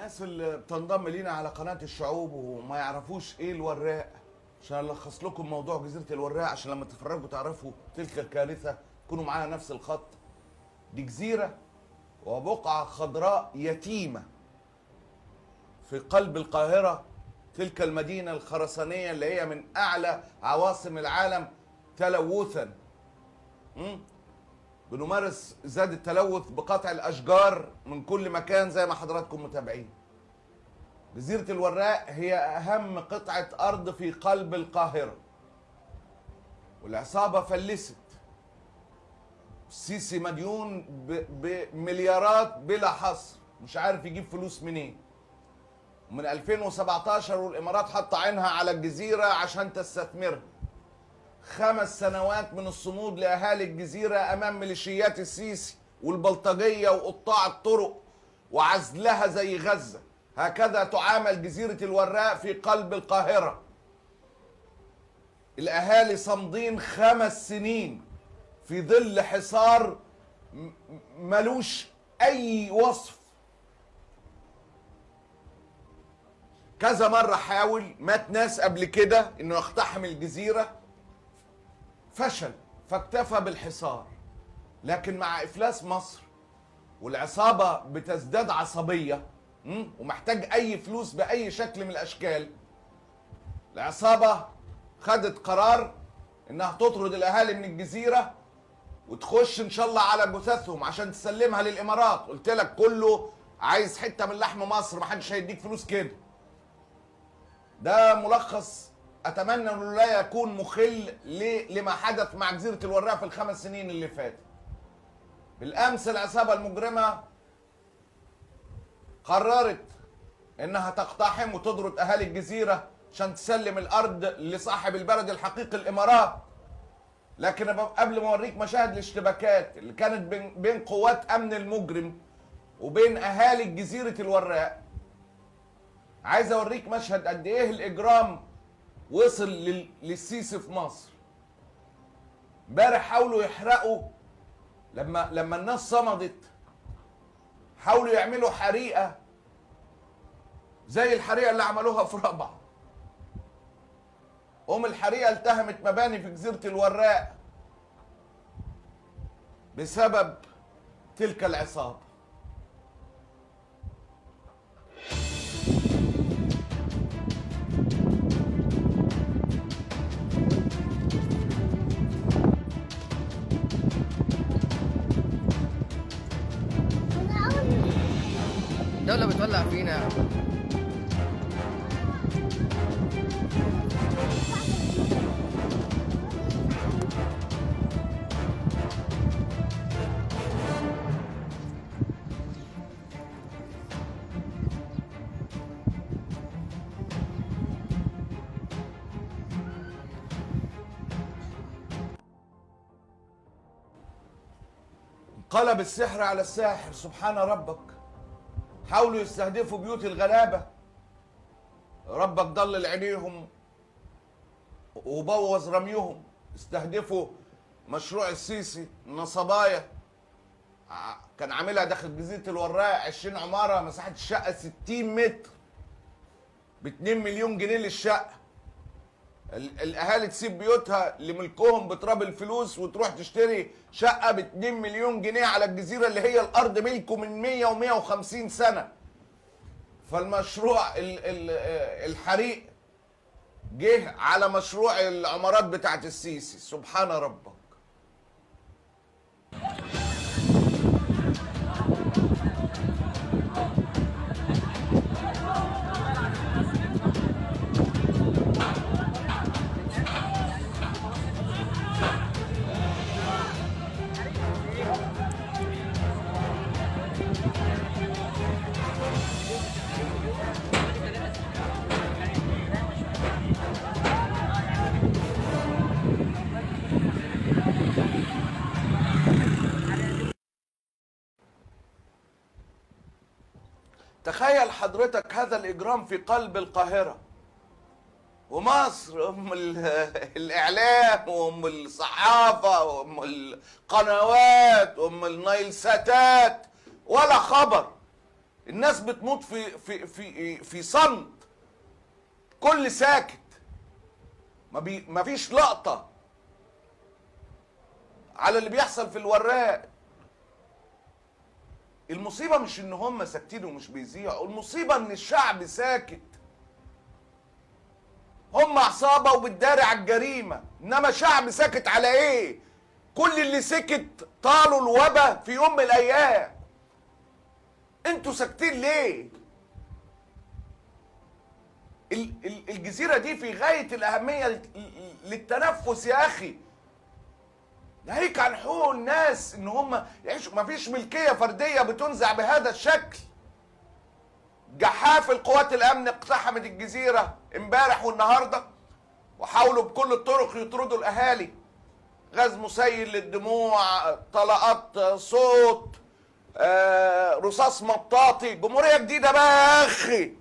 الناس اللي بتنضم لينا على قناة الشعوب وما يعرفوش ايه الوراق عشان الخص لكم موضوع جزيرة الوراق عشان لما تتفرجوا تعرفوا تلك الكارثة تكونوا معاها نفس الخط دي جزيرة وبقعة خضراء يتيمة في قلب القاهرة تلك المدينة الخرسانية اللي هي من أعلى عواصم العالم تلوثا مم؟ بنمارس زاد التلوث بقطع الاشجار من كل مكان زي ما حضراتكم متابعين جزيره الوراق هي اهم قطعه ارض في قلب القاهره والعصابه فلست السيسي مديون ب- بمليارات بلا حصر مش عارف يجيب فلوس منين ومن 2017 والامارات حاطه عينها على الجزيره عشان تستثمرها خمس سنوات من الصمود لاهالي الجزيره امام ميليشيات السيسي والبلطجيه وقطاع الطرق وعزلها زي غزه هكذا تعامل جزيره الوراق في قلب القاهره الاهالي صامدين خمس سنين في ظل حصار م- ملوش اي وصف كذا مره حاول مات ناس قبل كده انه يقتحم الجزيره فشل فاكتفى بالحصار لكن مع افلاس مصر والعصابه بتزداد عصبيه م? ومحتاج اي فلوس باي شكل من الاشكال العصابه خدت قرار انها تطرد الاهالي من الجزيره وتخش ان شاء الله على جثثهم عشان تسلمها للامارات قلت لك كله عايز حته من لحم مصر محدش هيديك فلوس كده ده ملخص اتمنى انه لا يكون مخل ل- لما حدث مع جزيره الوراق في الخمس سنين اللي فاتت بالامس العصابه المجرمه قررت انها تقتحم وتطرد اهالي الجزيره عشان تسلم الارض لصاحب البلد الحقيقي الامارات لكن أنا قبل ما اوريك مشاهد الاشتباكات اللي كانت بين بين قوات امن المجرم وبين اهالي جزيره الوراق عايز اوريك مشهد قد ايه الاجرام وصل لل- للسيسي في مصر امبارح حاولوا يحرقوا لما لما الناس صمدت حاولوا يعملوا حريقه زي الحريقه اللي عملوها في ربع ام الحريقه التهمت مباني في جزيره الوراق بسبب تلك العصابه الدولة بتولع فينا انقلب السحر على الساحر سبحان ربك حاولوا يستهدفوا بيوت الغلابة ربك ضلل عينيهم وبوظ رميهم استهدفوا مشروع السيسي النصبايا ع- كان عاملها داخل جزيرة الوراق 20 عمارة مساحة الشقة 60 متر ب 2 مليون جنيه للشقة ال- الاهالي تسيب بيوتها لملكهم بتراب الفلوس وتروح تشتري شقه ب 2 مليون جنيه على الجزيره اللي هي الارض ملكه من 100 و150 سنه فالمشروع ال ال الحريق جه على مشروع العمارات بتاعت السيسي سبحان ربك تخيل حضرتك هذا الإجرام في قلب القاهرة ومصر أم ال- الإعلام وأم الصحافة وأم القنوات وأم النايل ساتات ولا خبر الناس بتموت في في في في صمت كل ساكت ما بي ما فيش لقطه على اللي بيحصل في الوراق المصيبه مش ان هم ساكتين ومش بيذيعوا المصيبه ان الشعب ساكت هم عصابه وبتداري على الجريمه انما شعب ساكت على ايه كل اللي سكت طالوا الوبا في يوم من الايام انتوا ساكتين ليه ال- ال- الجزيره دي في غايه الاهميه لل- للتنفس يا اخي ناهيك عن حقوق الناس ان هم يعيشوا مفيش ملكيه فرديه بتنزع بهذا الشكل جحاف القوات الامن اقتحمت الجزيره امبارح والنهارده وحاولوا بكل الطرق يطردوا الاهالي غاز مسيل للدموع طلقات صوت آه، رصاص مطاطي جمهوريه جديده بقى يا اخي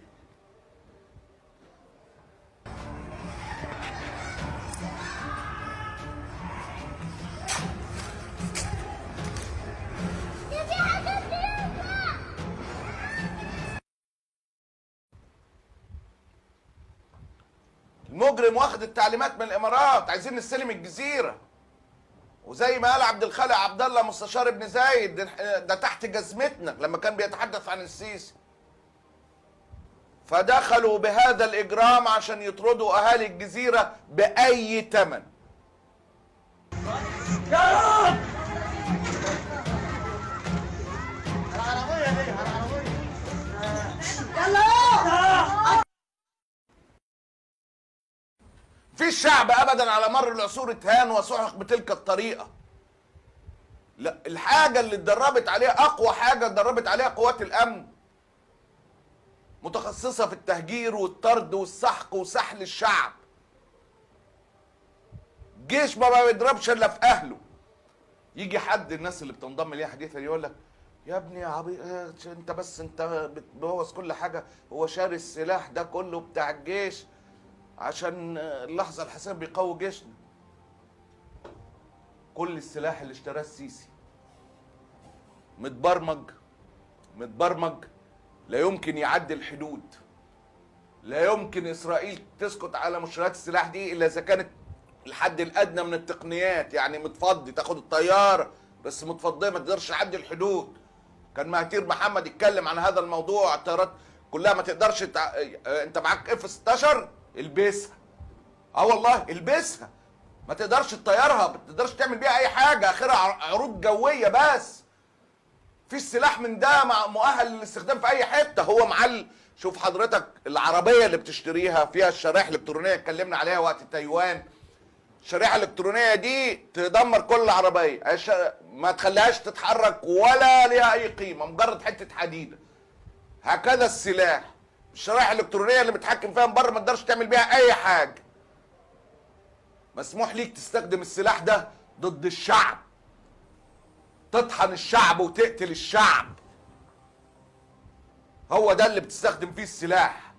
المجرم واخد التعليمات من الامارات عايزين نستلم الجزيره وزي ما قال عبد الخالق عبد الله مستشار ابن زايد ده- ده تحت جزمتنا لما كان بيتحدث عن السيسي فدخلوا بهذا الاجرام عشان يطردوا اهالي الجزيره باي ثمن في الشعب ابدا على مر العصور اتهان وسحق بتلك الطريقه لا الحاجه اللي اتدربت عليها اقوى حاجه اتدربت عليها قوات الامن متخصصه في التهجير والطرد والسحق وسحل الشعب جيش ما ما بيضربش الا في اهله يجي حد الناس اللي بتنضم ليها حديثا يقول لك يا ابني يا عبي آه، انت بس انت بتبوظ كل حاجه هو شاري السلاح ده كله بتاع الجيش عشان اللحظة الحساب بيقوي جيشنا كل السلاح اللي اشتراه السيسي متبرمج متبرمج لا يمكن يعدي الحدود لا يمكن اسرائيل تسكت على مشتريات السلاح دي الا اذا كانت الحد الادنى من التقنيات يعني متفضي تاخد الطياره بس متفضيه ما تقدرش تعدي الحدود كان مهاتير محمد يتكلم عن هذا الموضوع الطيارات كلها ما تقدرش تع... اه، انت معاك اف 16 البسها اه والله البسها ما تقدرش تطيرها ما تقدرش تعمل بيها اي حاجه اخرها ع- عروض جويه بس في السلاح من ده مع- مؤهل للاستخدام في اي حته هو معل شوف حضرتك العربيه اللي بتشتريها فيها الشرائح الالكترونيه اتكلمنا عليها وقت تايوان الشريحه الالكترونيه دي تدمر كل عربيه الش- ما تخليهاش تتحرك ولا ليها اي قيمه مجرد حته حديده هكذا السلاح الشرائح الالكترونيه اللي متحكم فيها من بره ما تقدرش تعمل بيها اي حاجه مسموح ليك تستخدم السلاح ده ضد الشعب تطحن الشعب وتقتل الشعب هو ده اللي بتستخدم فيه السلاح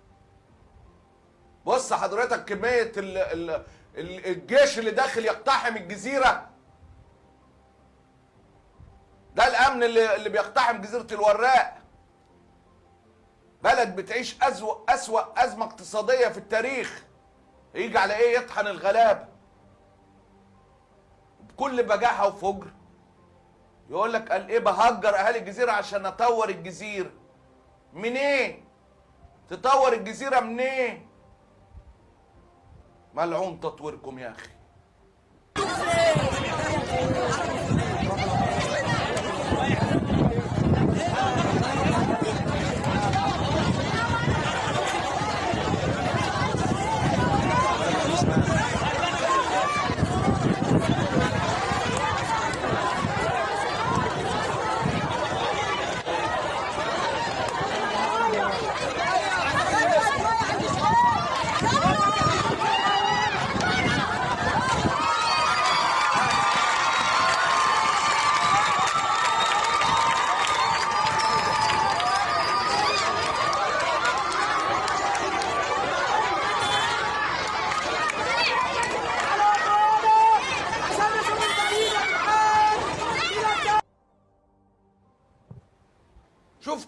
بص حضرتك كمية ال ال ال الجيش اللي داخل يقتحم الجزيرة ده الأمن اللي, اللي بيقتحم جزيرة الوراق بلد بتعيش أسوأ أسوأ أزمة اقتصادية في التاريخ يجي على إيه يطحن الغلابة بكل بجاحة وفجر يقول لك قال إيه بهجر أهالي الجزيرة عشان أطور الجزيرة منين؟ تطور الجزيرة منين؟ ملعون تطويركم يا أخي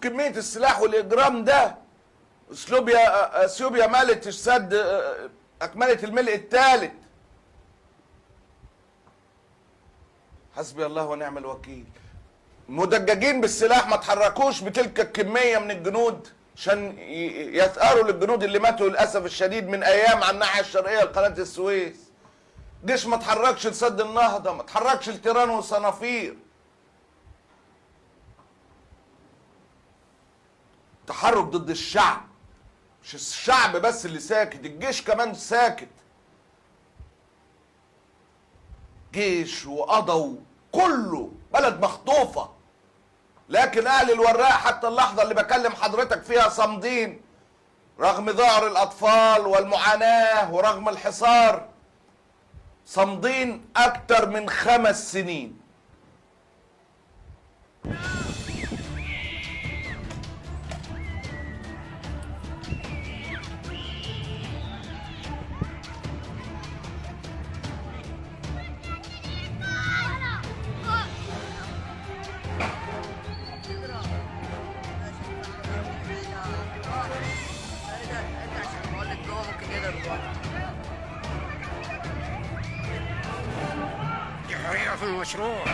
كميه السلاح والاجرام ده اثيوبيا اثيوبيا مالت السد آه، اكملت الملء الثالث حسبي الله ونعم الوكيل مدججين بالسلاح ما تحركوش بتلك الكميه من الجنود عشان ي- يثأروا للجنود اللي ماتوا للاسف الشديد من ايام على الناحيه الشرقيه لقناه السويس جيش ما تحركش لسد النهضه ما تحركش لتيران وصنافير تحرك ضد الشعب مش الشعب بس اللي ساكت الجيش كمان ساكت جيش وقضوا كله بلد مخطوفة لكن أهل الوراق حتى اللحظة اللي بكلم حضرتك فيها صامدين رغم ذعر الأطفال والمعاناة ورغم الحصار صامدين أكتر من خمس سنين دي حقيقة في المشروع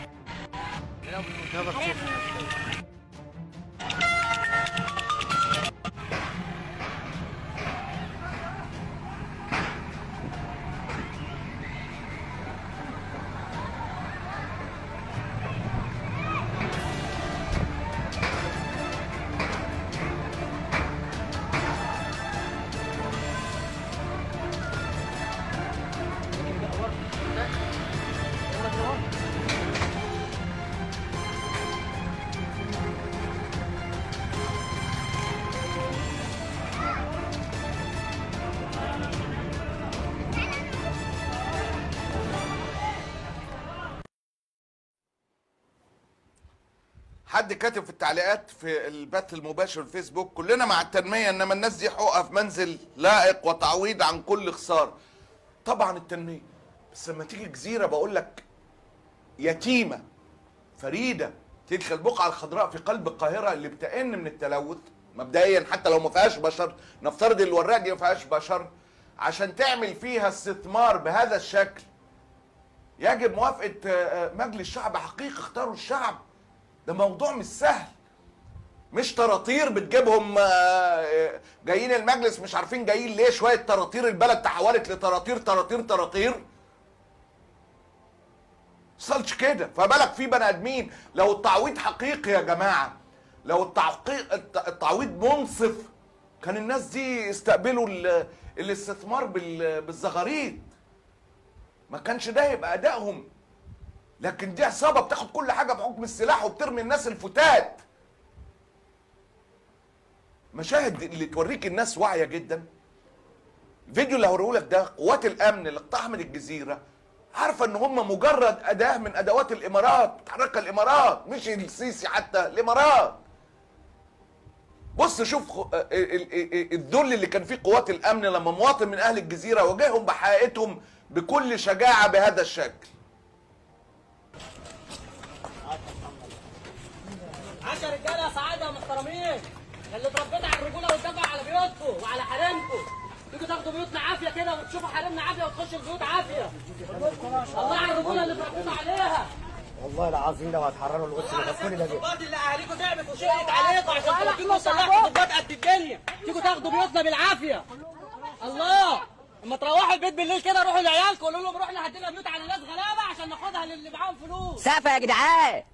حد كاتب في التعليقات في البث المباشر في الفيسبوك كلنا مع التنمية انما الناس دي حقوقها في منزل لائق وتعويض عن كل خسارة طبعا التنمية بس لما تيجي جزيرة بقول لك يتيمة فريدة تلك البقعة الخضراء في قلب القاهرة اللي بتئن من التلوث مبدئيا حتى لو ما فيهاش بشر نفترض الوراق دي ما فيهاش بشر عشان تعمل فيها استثمار بهذا الشكل يجب موافقة آه، آه، مجلس الشعب حقيقي اختاروا الشعب ده موضوع مش سهل مش طراطير بتجيبهم آه، جايين المجلس مش عارفين جايين ليه شويه طراطير البلد تحولت لطراطير طراطير طراطير وصلش كده فبالك في بني ادمين لو التعويض حقيقي يا جماعه لو التعقيق الت- التعويض منصف كان الناس دي يستقبلوا ال- الاستثمار بال- بالزغاريد ما كانش ده يبقى ادائهم لكن دي عصابه بتاخد كل حاجه بحكم السلاح وبترمي الناس الفتات مشاهد اللي توريك الناس واعيه جدا الفيديو اللي هوريه لك ده قوات الامن اللي اقتحمت الجزيره عارفه ان هم مجرد اداه من ادوات الامارات بتحركها الامارات مش السيسي حتى الامارات بص شوف خ- ال- ال- ال- الذل اللي كان فيه قوات الامن لما مواطن من اهل الجزيره واجههم بحقيقتهم بكل شجاعه بهذا الشكل عشر رجاله يا سعاده محترمين اللي اتربيت على الرجوله وتدافع على بيوتكم وعلى حريمكم تيجوا تاخدوا بيوتنا عافيه كده وتشوفوا حريمنا عافيه وتخشوا البيوت عافيه الله على الرجوله اللي اتربيتوا عليها والله العظيم لو هتحرروا القدس اللي كل ده الضباط اللي اهاليكم تعبت وشقت عليكم عشان تربيتوا وصلحتوا ضباط قد الدنيا تيجوا تاخدوا بيوتنا بالعافيه الله اما تروحوا البيت بالليل كده روحوا لعيالكم قولوا لهم روحنا هدينا بيوت على ناس غلابه عشان ناخدها للي معاهم فلوس سقف يا جدعان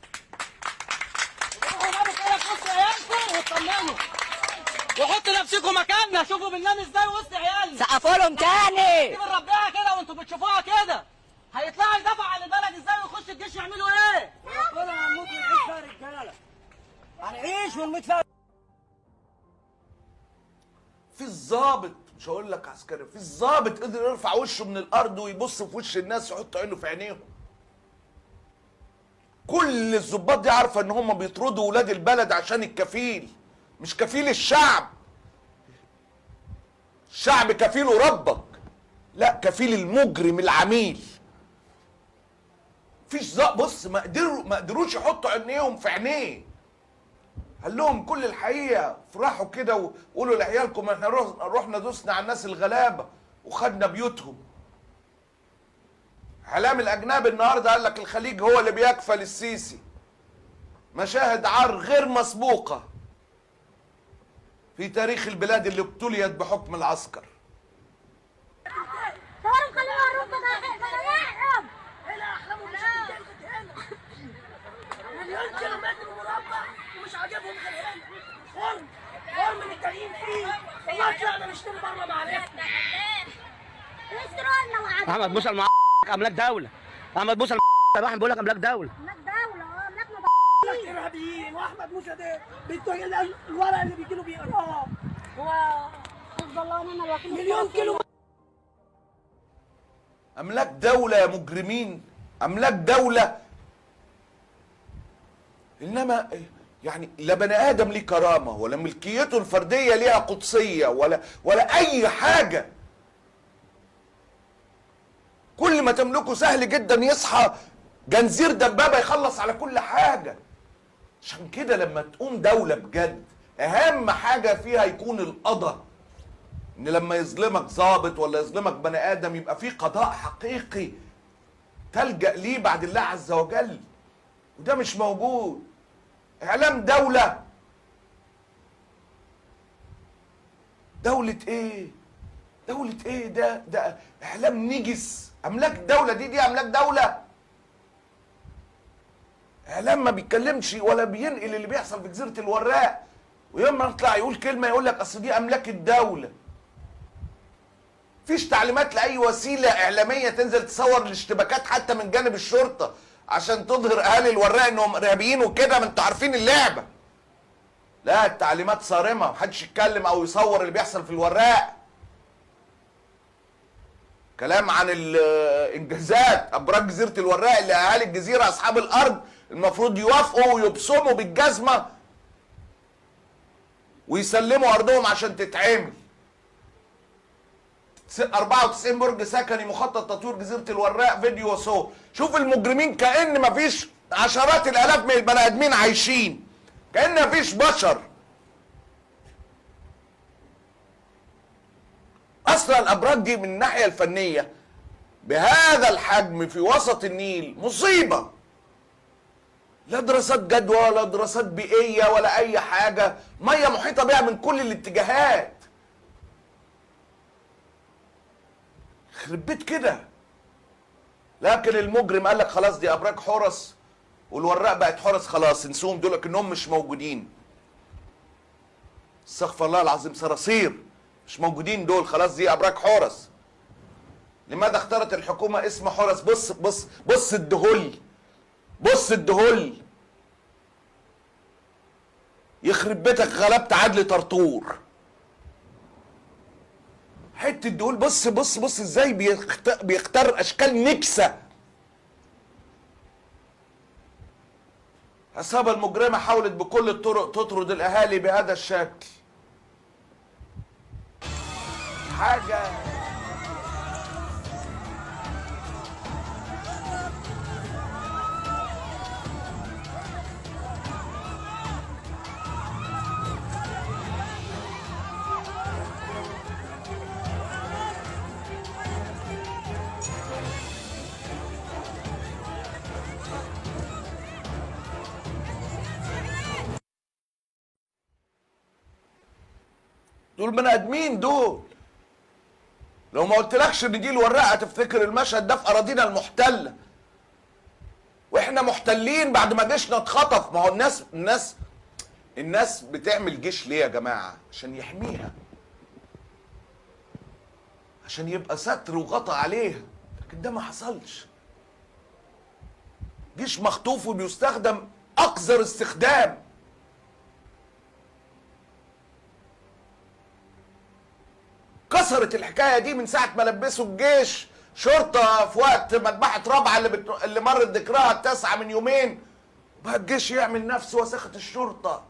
روحوا جابوا كده في وسط عيالكم واطمنوا وحطوا نفسكم مكاننا شوفوا بننام ازاي وسط عيالنا سقفوا لهم تاني دي بنربيها كده وانتوا بتشوفوها كده هيطلعوا يدافعوا عن البلد ازاي ويخش الجيش يعملوا ايه؟ ربنا هنموت ونعيش فيها رجاله هنعيش ونموت فيها في الضابط مش هقول لك عسكري في الضابط قدر يرفع وشه من الارض ويبص في وش الناس يحط عينه في عينيهم كل الضباط دي عارفه ان هم بيطردوا ولاد البلد عشان الكفيل مش كفيل الشعب الشعب كفيله ربك لا كفيل المجرم العميل فيش ظا- بص ما قدروا ما قدروش يحطوا عينيهم في عينيه قال لهم كل الحقيقه افرحوا كده وقولوا لعيالكم احنا روح- رحنا دوسنا على الناس الغلابه وخدنا بيوتهم اعلام الاجنبي النهارده قال لك الخليج هو اللي بيكفل السيسي مشاهد عار غير مسبوقه في تاريخ البلاد اللي ابتليت بحكم العسكر صوروا خلوها الركبة بلاعهم هنا احلامهم مش هتتجدد هنا مليون كيلو متر مربع ومش عاجبهم غير هنا خرم خرم من التانيين فيه والله طلعنا نشتري بره معرفتنا يشتروا لنا وعد احمد موسى المع املاك دوله احمد موسى الواحد بيقول لك املاك دوله ملاك دولة اه ملاك لك ارهابيين واحمد موسى ده بيدوا ال- الورق اللي بيجي له بيقراه هو حفظ الله ونعم الوكيل مليون كيلو املاك دوله يا مجرمين املاك دوله انما يعني لا بني ادم ليه كرامه ولا ملكيته الفرديه ليها قدسيه ولا ولا اي حاجه كل ما تملكه سهل جدا يصحى جنزير دبابه يخلص على كل حاجه عشان كده لما تقوم دوله بجد اهم حاجه فيها يكون القضاء ان لما يظلمك ضابط ولا يظلمك بني ادم يبقى في قضاء حقيقي تلجا ليه بعد الله عز وجل وده مش موجود اعلام دوله دولة ايه؟ دولة ايه ده؟ ده اعلام نجس املاك دولة دي دي املاك دولة اعلام ما بيتكلمش ولا بينقل اللي بيحصل في جزيرة الوراق ويوم ما يطلع يقول كلمة يقول لك اصل دي املاك الدولة فيش تعليمات لاي وسيله اعلاميه تنزل تصور الاشتباكات حتى من جانب الشرطه عشان تظهر اهالي الوراق انهم ارهابيين وكده ما انتوا عارفين اللعبه لا التعليمات صارمه محدش يتكلم او يصور اللي بيحصل في الوراق كلام عن الانجازات ابراج جزيره الوراق اللي اهالي الجزيره اصحاب الارض المفروض يوافقوا ويبصموا بالجزمه ويسلموا ارضهم عشان تتعمل س- 94 برج سكني مخطط تطوير جزيره الوراق فيديو وصور شوف المجرمين كان مفيش عشرات الالاف من البني ادمين عايشين كان مفيش بشر اصلا الابراج دي من الناحيه الفنيه بهذا الحجم في وسط النيل مصيبه لا دراسات جدوى ولا دراسات بيئيه ولا اي حاجه ميه محيطه بها من كل الاتجاهات يخرب بيت كده لكن المجرم قال لك خلاص دي ابراج حرس والوراق بقت حرس خلاص انسوهم دول كانهم مش موجودين استغفر الله العظيم صراصير مش موجودين دول خلاص دي ابراج حرس لماذا اختارت الحكومه اسم حرس بص بص بص الدهل بص الدهل يخرب بيتك غلبت عدل طرطور حته دول بص بص بص ازاي بيخت- بيختار اشكال نكسه عصابة المجرمة حاولت بكل الطرق تطرد الأهالي بهذا الشكل حاجة دول بني ادمين دول لو ما قلتلكش ان دي الوراقه تفتكر المشهد ده في اراضينا المحتله واحنا محتلين بعد ما جيشنا اتخطف ما هو الناس الناس الناس بتعمل جيش ليه يا جماعه عشان يحميها عشان يبقى ستر وغطى عليها لكن ده ما حصلش جيش مخطوف وبيستخدم اقذر استخدام كسرت الحكايه دي من ساعه ما لبسوا الجيش شرطه في وقت مذبحه رابعه اللي بت... اللي مرت ذكرها التاسعه من يومين بقى الجيش يعمل نفسه وساخه الشرطه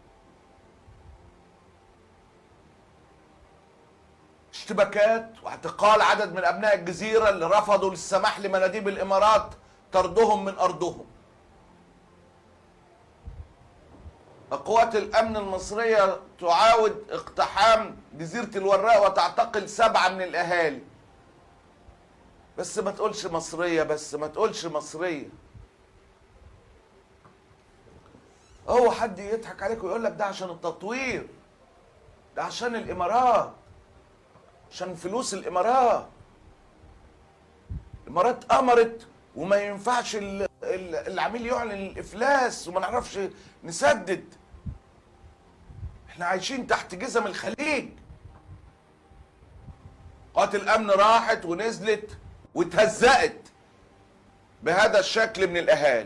اشتباكات واعتقال عدد من ابناء الجزيره اللي رفضوا السماح لمناديب الامارات طردهم من ارضهم قوات الامن المصريه تعاود اقتحام جزيره الوراق وتعتقل سبعه من الاهالي بس ما تقولش مصريه بس ما تقولش مصريه هو حد يضحك عليك ويقول لك ده عشان التطوير ده عشان الامارات عشان فلوس الامارات الامارات امرت وما ينفعش ال- ال- العميل يعلن الافلاس وما نعرفش نسدد احنا عايشين تحت جزم الخليج قوات الامن راحت ونزلت واتهزقت بهذا الشكل من الاهالي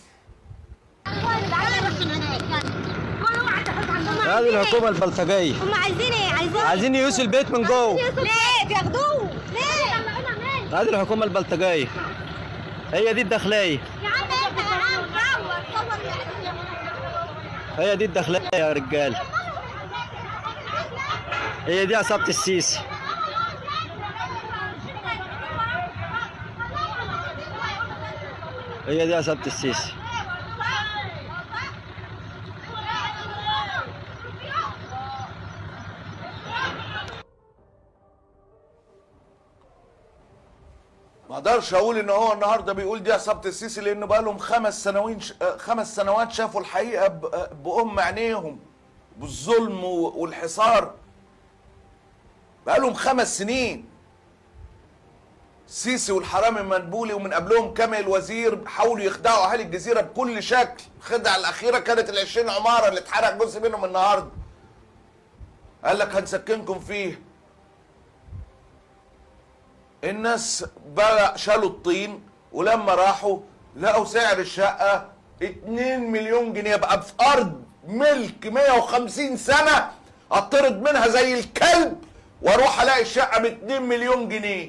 هذه الحكومة البلطجية هم عايزين ايه عايزين عايزين يقيسوا البيت من جوه ليه بياخدوه ليه هذه الحكومة البلطجية هي دي الداخلية يا عم انت يا عم صور صور هي دي الداخلية يا رجال هي دي عصابة السيسي هي دي عصابة السيسي ما اقدرش اقول ان هو النهارده بيقول دي عصابه السيسي لانه بقى لهم خمس سنوات خمس سنوات شافوا الحقيقه ب- بام عينيهم بالظلم و- والحصار بقى لهم خمس سنين السيسي والحرامي المنبولي ومن قبلهم كامل الوزير حاولوا يخدعوا اهالي الجزيره بكل شكل الخدعه الاخيره كانت ال 20 عماره اللي اتحرق جزء منهم النهارده قال لك هنسكنكم فيه الناس بقى شالوا الطين ولما راحوا لقوا سعر الشقة 2 مليون جنيه بقى في أرض ملك 150 سنة أطرد منها زي الكلب وأروح ألاقي الشقة ب 2 مليون جنيه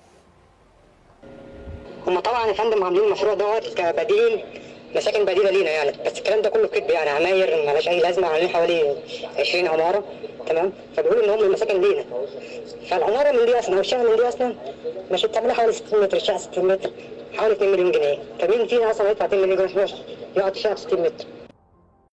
هم طبعا يا فندم عاملين المشروع دوت كبديل مساكن بديله لينا يعني بس الكلام ده كله كذب يعني عماير مالهاش اي لازمه عاملين حوالي 20 عماره تمام فبيقولوا ان هم المساكن لينا فالعماره من دي اصلا او الشقه من دي اصلا مش بتعملها حوالي 60 متر الشقه 60 متر حوالي 2 مليون جنيه فمين فينا اصلا يدفع 2 مليون جنيه في مصر يقعد في شقه 60 متر